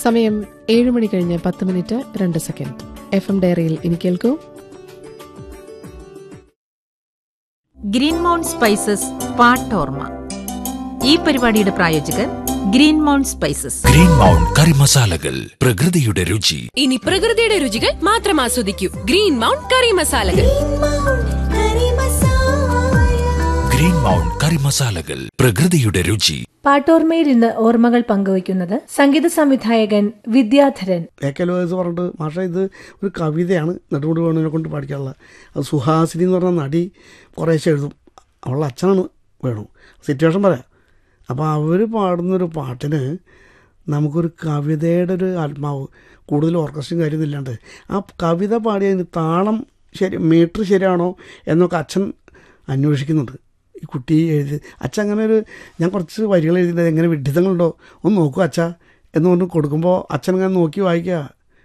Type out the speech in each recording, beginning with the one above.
സമയം ഏഴ് മണി കഴിഞ്ഞ് പത്ത് മിനിറ്റ് രണ്ട് സെക്കൻഡ് എഫ് എം ഡയറിയിൽ ഇനി കേൾക്കൂ ഗ്രീൻ മൗണ്ട് സ്പൈസസ് പാട്ടോർമ ഈ പരിപാടിയുടെ പ്രായോജകർ green mount spices green mount curry മസാലകൾ പ്രകൃതിയുടെ രുചി ഇനി പ്രകൃതിയുടെ രുചികൾ മാത്രം ആസ്വദിക്കൂ ഗ്രീൻ മൗണ്ട് കറി മസാലകൾ ഗ്രീൻ മൗണ്ട് കറി മസാലകൾ പ്രകൃതിയുടെ രുചി പാട്ടോർമയിൽ ഇന്ന് ഓർമ്മകൾ പങ്കുവയ്ക്കുന്നത് സംഗീത സംവിധായകൻ വിദ്യാധരൻ എ കെ ലോയസ് പറഞ്ഞിട്ട് മാഷ ഇത് ഒരു കവിതയാണ് നെടുമുടി വേണുവിനെ കൊണ്ട് പഠിക്കാനുള്ള അത് സുഹാസിനി എന്ന് പറഞ്ഞ നടി കുറേശ്ശെ എഴുതും അവളുടെ അച്ഛനാണ് വേണു സിറ്റുവേഷൻ പറയാം അപ്പോൾ അവർ പാടുന്നൊരു പാട്ടിന് നമുക്കൊരു കവിതയുടെ ഒരു ആത്മാവ് കൂടുതൽ ഓർക്കസ്ട്രയും കാര്യമൊന്നും ഇല്ലാണ്ട് ആ കവിത പാടിയതിന് താളം ശരി മീറ്റർ ശരിയാണോ എന്നൊക്കെ അച്ഛൻ അന്വേഷിക്കുന്നുണ്ട് ഈ കുട്ടി എഴുതി അച്ഛൻ അങ്ങനെ ഒരു ഞാൻ കുറച്ച് വരികൾ എഴുതിയിട്ട് എങ്ങനെ വിഡിതങ്ങളുണ്ടോ ഒന്ന് നോക്കൂ അച്ഛ എന്ന് പറഞ്ഞ് കൊടുക്കുമ്പോൾ അച്ഛൻ അങ്ങനെ നോക്കി വായിക്കുക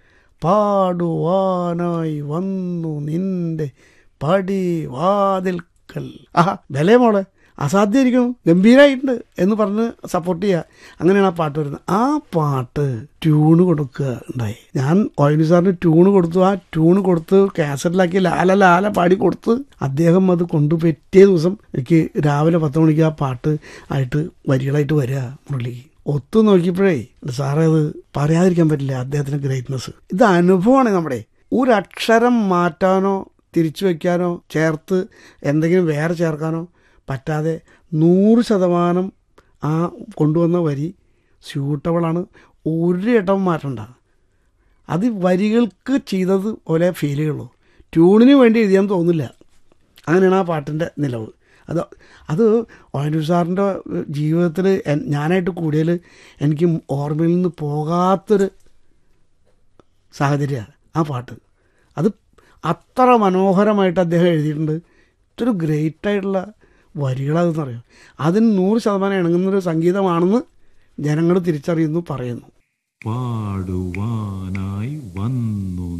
പാടുവാനായി വന്നു നിന്റെ പടി വാതിൽക്കൽ ആഹാ വില മോളെ അസാധ്യമായിരിക്കും ഗംഭീരമായിട്ടുണ്ട് എന്ന് പറഞ്ഞ് സപ്പോർട്ട് ചെയ്യുക അങ്ങനെയാണ് ആ പാട്ട് വരുന്നത് ആ പാട്ട് ട്യൂണ് കൊടുക്കുക ഉണ്ടായി ഞാൻ ഓയിനി സാറിന് ട്യൂണ് കൊടുത്തു ആ ട്യൂണ് കൊടുത്ത് കാസറ്റിലാക്കി ലാല ലാല പാടി കൊടുത്ത് അദ്ദേഹം അത് കൊണ്ടു പറ്റിയ ദിവസം എനിക്ക് രാവിലെ പത്ത് മണിക്ക് ആ പാട്ട് ആയിട്ട് വരികളായിട്ട് വരിക മുരളിക്ക് ഒത്തു നോക്കിയപ്പോഴേ സാറേ അത് പറയാതിരിക്കാൻ പറ്റില്ല അദ്ദേഹത്തിന് ഗ്രേറ്റ്നസ് ഇത് അനുഭവമാണ് നമ്മുടെ ഒരു അക്ഷരം മാറ്റാനോ തിരിച്ചു വയ്ക്കാനോ ചേർത്ത് എന്തെങ്കിലും വേറെ ചേർക്കാനോ പറ്റാതെ നൂറ് ശതമാനം ആ കൊണ്ടുവന്ന വരി സ്യൂട്ടബിളാണ് ഒരു ഇടം മാറ്റണ്ട അത് വരികൾക്ക് ചെയ്തത് പോലെ ഫീൽ ചെയ്യുള്ളൂ ട്യൂണിന് വേണ്ടി എഴുതിയാൻ തോന്നില്ല അങ്ങനെയാണ് ആ പാട്ടിൻ്റെ നിലവ് അത് അത് ഓയനൂർ സാറിൻ്റെ ജീവിതത്തിൽ എൻ- ഞാനായിട്ട് കൂടിയതിൽ എനിക്ക് ഓർമ്മയിൽ നിന്ന് പോകാത്തൊരു സാഹചര്യമാണ് ആ പാട്ട് അത് അത്ര മനോഹരമായിട്ട് അദ്ദേഹം എഴുതിയിട്ടുണ്ട് ഇതൊരു ഗ്രേറ്റ് ആയിട്ടുള്ള വരികളതെന്ന് പറയും അതിന് നൂറ് ശതമാനം ഇണങ്ങുന്നൊരു സംഗീതമാണെന്ന് ജനങ്ങൾ തിരിച്ചറിയുന്നു പറയുന്നു പാടുവാനായി വന്നു